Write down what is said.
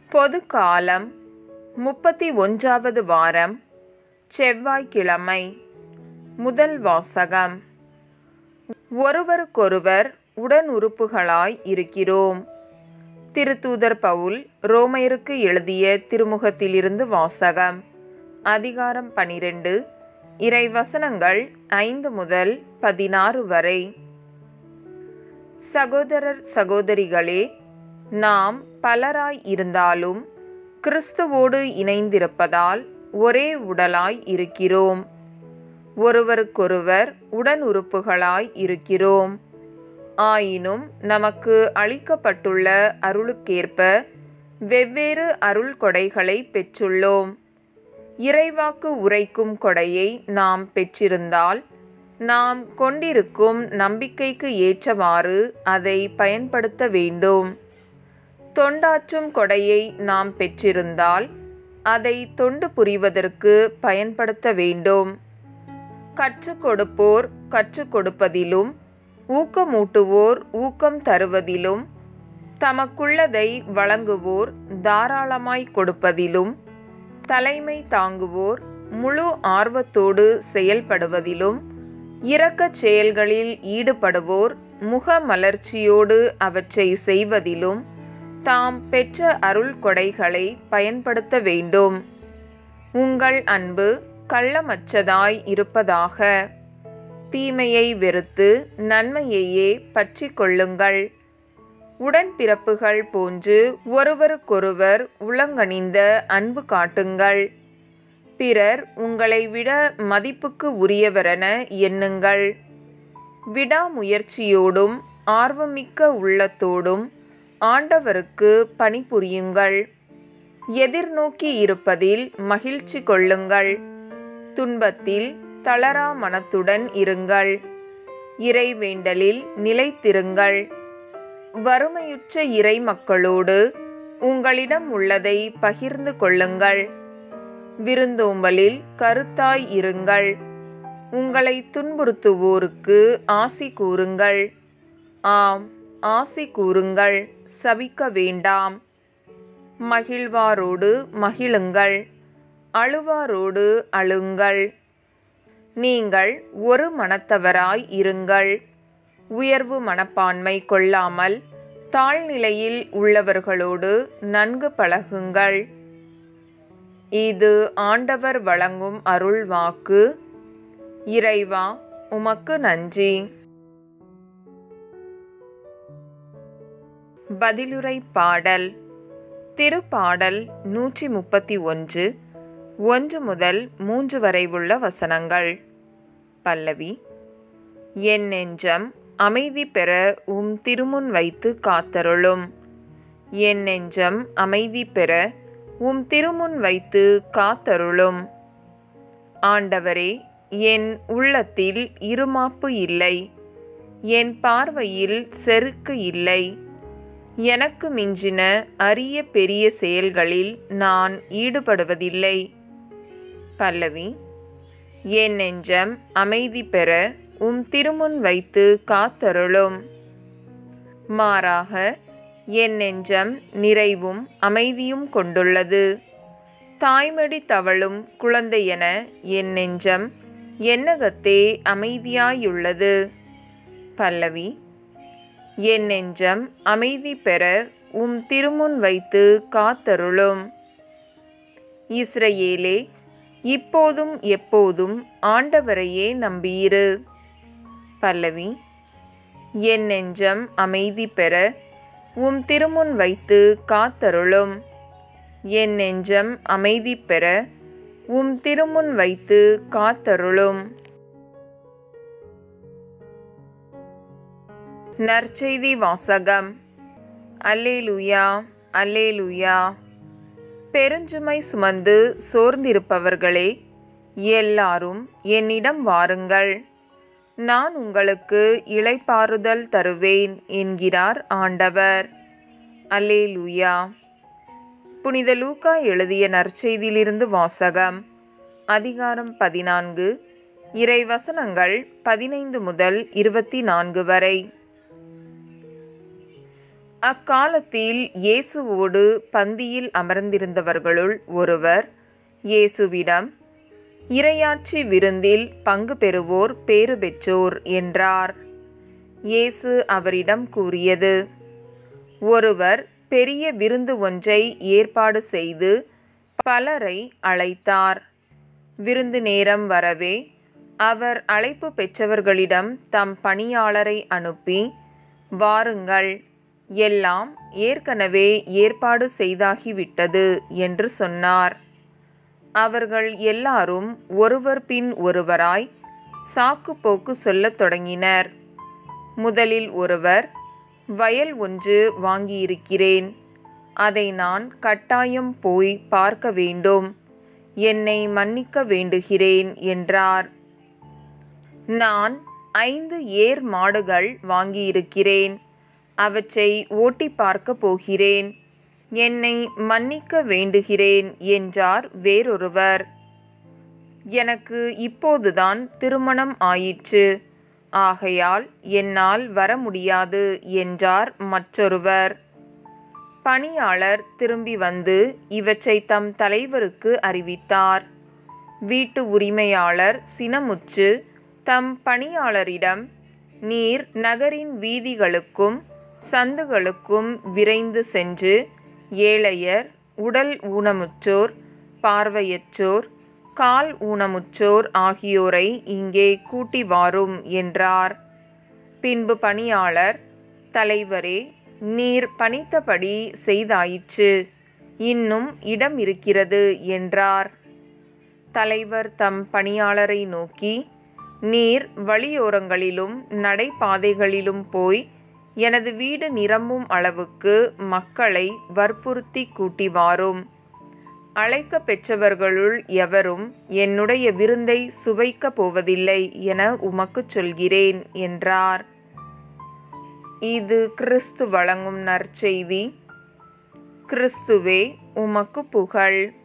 பொது காலம் முப்பத்தி ஒன்றாவது வாரம் செவ்வாய்க்கிழமை முதல் வாசகம் ஒருவருக்கொருவர் உடன் உறுப்புகளாய் இருக்கிறோம் திருத்தூதர் பவுல் ரோமையருக்கு எழுதிய திருமுகத்திலிருந்து வாசகம் அதிகாரம் பனிரெண்டு இறைவசனங்கள் ஐந்து முதல் பதினாறு வரை சகோதரர் சகோதரிகளே நாம் பலராய் இருந்தாலும் கிறிஸ்துவோடு இணைந்திருப்பதால் ஒரே உடலாய் இருக்கிறோம் ஒருவருக்கொருவர் உடன் உறுப்புகளாய் இருக்கிறோம் ஆயினும் நமக்கு அளிக்கப்பட்டுள்ள அருளுக்கேற்ப வெவ்வேறு அருள் கொடைகளை பெற்றுள்ளோம் இறைவாக்கு உரைக்கும் கொடையை நாம் பெற்றிருந்தால் நாம் கொண்டிருக்கும் நம்பிக்கைக்கு ஏற்றவாறு அதை பயன்படுத்த வேண்டும் தொண்டாற்றும் கொடையை நாம் பெற்றிருந்தால் அதை தொண்டு புரிவதற்கு பயன்படுத்த வேண்டும் கற்றுக் கொடுப்போர் கற்றுக் கொடுப்பதிலும் ஊக்கமூட்டுவோர் ஊக்கம் தருவதிலும் தமக்குள்ளதை வழங்குவோர் தாராளமாய் கொடுப்பதிலும் தலைமை தாங்குவோர் முழு ஆர்வத்தோடு செயல்படுவதிலும் இரக்கச் செயல்களில் ஈடுபடுவோர் முக மலர்ச்சியோடு அவற்றை செய்வதிலும் தாம் பெற்ற அருள் கொடைகளை பயன்படுத்த வேண்டும் உங்கள் அன்பு கள்ளமற்றதாய் இருப்பதாக தீமையை வெறுத்து நன்மையையே பற்றி கொள்ளுங்கள் உடன்பிறப்புகள் போன்று ஒருவருக்கொருவர் உளங்கணிந்த அன்பு காட்டுங்கள் பிறர் உங்களை விட மதிப்புக்கு உரியவரென எண்ணுங்கள் விடாமுயற்சியோடும் ஆர்வமிக்க உள்ளத்தோடும் ஆண்டவருக்கு பணிபுரியுங்கள் எதிர்நோக்கி இருப்பதில் மகிழ்ச்சி கொள்ளுங்கள் துன்பத்தில் தளரா மனத்துடன் இருங்கள் இறைவேண்டலில் நிலைத்திருங்கள் வறுமையுற்ற இறை மக்களோடு உங்களிடம் உள்ளதை பகிர்ந்து கொள்ளுங்கள் விருந்தோம்பலில் கருத்தாய் இருங்கள் உங்களை துன்புறுத்துவோருக்கு ஆசி கூறுங்கள் ஆம் ஆசி கூறுங்கள் சபிக்க வேண்டாம் மகிழ்வாரோடு மகிழுங்கள் அழுவாரோடு அழுங்கள் நீங்கள் ஒரு மனத்தவராய் இருங்கள் உயர்வு மனப்பான்மை கொள்ளாமல் தாழ்நிலையில் உள்ளவர்களோடு நன்கு பழகுங்கள் இது ஆண்டவர் வழங்கும் அருள் வாக்கு இறைவா உமக்கு நன்றி பதிலுரை பாடல் திருப்பாடல் நூற்றி முப்பத்தி ஒன்று ஒன்று முதல் மூன்று வரை உள்ள வசனங்கள் பல்லவி என் நெஞ்சம் அமைதி பெற உம் திருமுன் வைத்து காத்தருளும் என் நெஞ்சம் அமைதி பெற உம் திருமுன் வைத்து காத்தருளும் ஆண்டவரே என் உள்ளத்தில் இருமாப்பு இல்லை என் பார்வையில் செருக்கு இல்லை எனக்கு மிஞ்சின அரிய பெரிய செயல்களில் நான் ஈடுபடுவதில்லை பல்லவி என் நெஞ்சம் அமைதி பெற உம் திருமுன் வைத்து காத்தருளும் மாறாக என் நெஞ்சம் நிறைவும் அமைதியும் கொண்டுள்ளது தாய்மடி தவழும் குழந்தையென என் நெஞ்சம் என்னகத்தே அமைதியாயுள்ளது பல்லவி என் நெஞ்சம் அமைதி பெற உம் திருமுன் வைத்து காத்தருளும் இஸ்ரவேலே இப்போதும் எப்போதும் ஆண்டவரையே நம்பியிரு பல்லவி என் நெஞ்சம் அமைதி பெற உம் திருமுன் வைத்து காத்தருளும் என் நெஞ்சம் அமைதி பெற உம் திருமுன் வைத்து காத்தருளும் நற்செய்தி வாசகம் அல்லேலுயா அல்லேலுயா பெருஞ்சுமை சுமந்து சோர்ந்திருப்பவர்களே எல்லாரும் என்னிடம் வாருங்கள் நான் உங்களுக்கு இளைப்பாறுதல் தருவேன் என்கிறார் ஆண்டவர் அல்லேலுயா புனித லூக்கா எழுதிய நற்செய்தியிலிருந்து வாசகம் அதிகாரம் பதினான்கு இறைவசனங்கள் பதினைந்து முதல் இருபத்தி நான்கு வரை அக்காலத்தில் இயேசுவோடு பந்தியில் அமர்ந்திருந்தவர்களுள் ஒருவர் இயேசுவிடம் இரையாட்சி விருந்தில் பங்கு பெறுவோர் பேறு பெற்றோர் என்றார் இயேசு அவரிடம் கூறியது ஒருவர் பெரிய விருந்து ஒன்றை ஏற்பாடு செய்து பலரை அழைத்தார் விருந்து நேரம் வரவே அவர் அழைப்பு பெற்றவர்களிடம் தம் பணியாளரை அனுப்பி வாருங்கள் எல்லாம் ஏற்கனவே ஏற்பாடு செய்தாகிவிட்டது என்று சொன்னார் அவர்கள் எல்லாரும் ஒருவர் பின் ஒருவராய் சாக்கு போக்கு சொல்லத் தொடங்கினர் முதலில் ஒருவர் வயல் ஒன்று வாங்கியிருக்கிறேன் அதை நான் கட்டாயம் போய் பார்க்க வேண்டும் என்னை மன்னிக்க வேண்டுகிறேன் என்றார் நான் ஐந்து ஏர் மாடுகள் வாங்கியிருக்கிறேன் அவற்றை ஓட்டி பார்க்க போகிறேன் என்னை மன்னிக்க வேண்டுகிறேன் என்றார் வேறொருவர் எனக்கு இப்போதுதான் திருமணம் ஆயிற்று ஆகையால் என்னால் வர முடியாது என்றார் மற்றொருவர் பணியாளர் திரும்பி வந்து இவற்றை தம் தலைவருக்கு அறிவித்தார் வீட்டு உரிமையாளர் சினமுற்று தம் பணியாளரிடம் நீர் நகரின் வீதிகளுக்கும் சந்துகளுக்கும் விரைந்து சென்று ஏழையர் உடல் ஊனமுற்றோர் பார்வையற்றோர் கால் ஊனமுற்றோர் ஆகியோரை இங்கே கூட்டி வாரும் என்றார் பின்பு பணியாளர் தலைவரே நீர் பணித்தபடி செய்தாயிற்று இன்னும் இடம் இருக்கிறது என்றார் தலைவர் தம் பணியாளரை நோக்கி நீர் வழியோரங்களிலும் நடைபாதைகளிலும் போய் எனது வீடு நிரம்பும் அளவுக்கு மக்களை வற்புறுத்தி கூட்டி வாரும் அழைக்க பெற்றவர்களுள் எவரும் என்னுடைய விருந்தை சுவைக்கப் போவதில்லை என உமக்குச் சொல்கிறேன் என்றார் இது கிறிஸ்து வழங்கும் நற்செய்தி கிறிஸ்துவே உமக்கு புகழ்